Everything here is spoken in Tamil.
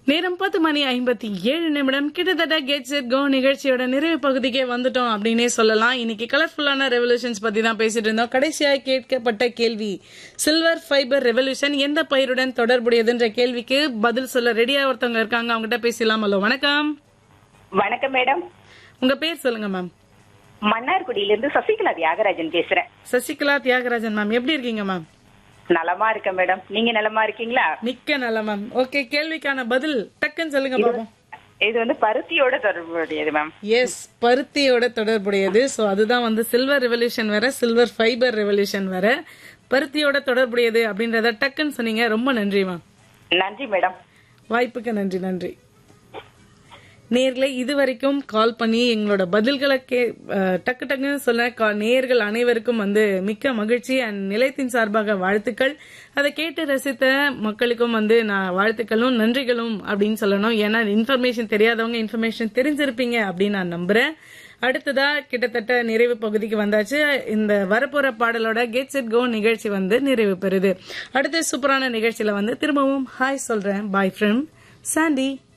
நேரம் பத்து மணி ஐம்பத்தி ஏழு நிமிடம் கிட்டத்தட்ட கெட் செட் கோ நிகழ்ச்சியோட நிறைவு பகுதிக்கே வந்துட்டோம் அப்படின்னே சொல்லலாம் இன்னைக்கு கலர்ஃபுல்லான ரெவல்யூஷன்ஸ் பத்தி தான் பேசிட்டு இருந்தோம் கடைசியாக கேட்கப்பட்ட கேள்வி சில்வர் ஃபைபர் ரெவல்யூஷன் எந்த பயிருடன் தொடர்புடையதுன்ற கேள்விக்கு பதில் சொல்ல ரெடியா ஒருத்தவங்க இருக்காங்க அவங்ககிட்ட பேசலாம் ஹலோ வணக்கம் வணக்கம் மேடம் உங்க பேர் சொல்லுங்க மேம் மன்னார்குடியில இருந்து சசிகலா தியாகராஜன் பேசுறேன் சசிகலா தியாகராஜன் மேம் எப்படி இருக்கீங்க மேம் நலமா இருக்கேன் மேடம் நீங்க நலமா இருக்கீங்களா மிக்க நல்ல மேம் ஓகே கேள்விக்கான பதில் டக்குன்னு சொல்லுங்க பாப்போம் இது வந்து பருத்தியோட தொடர்புடையது மேம் எஸ் பருத்தியோட தொடர்புடையது சோ அதுதான் வந்து சில்வர் ரெவல்யூஷன் வேற சில்வர் ஃபைபர் ரெவல்யூஷன் வேற பருத்தியோட தொடர்புடையது அப்படின்றத டக்குன்னு சொன்னீங்க ரொம்ப நன்றி மேம் நன்றி மேடம் வாய்ப்புக்கு நன்றி நன்றி நேர்களை இதுவரைக்கும் கால் பண்ணி எங்களோட பதில்களை கே அஹ், டக்கு டக்குன்னு சொன்ன கா- நேயர்கள் அனைவருக்கும் வந்து மிக்க மகிழ்ச்சி அண்ட் நிலையத்தின் சார்பாக வாழ்த்துக்கள் அதை கேட்டு ரசித்த மக்களுக்கும் வந்து நான் வாழ்த்துக்களும் நன்றிகளும் அப்படின்னு சொல்லணும் ஏன்னா இன்ஃபர்மேஷன் தெரியாதவங்க இன்ஃபர்மேஷன் தெரிஞ்சிருப்பீங்க அப்படின்னு நான் நம்புறேன் அடுத்ததா கிட்டத்தட்ட நிறைவு பகுதிக்கு வந்தாச்சு இந்த வரப்போற பாடலோட கெட் செட் கோ நிகழ்ச்சி வந்து நிறைவு பெறுது அடுத்த சூப்பரான நிகழ்ச்சியில வந்து திரும்பவும் ஹாய் சொல்றேன் பாய் ஃப்ரெண்ட் சாண்டி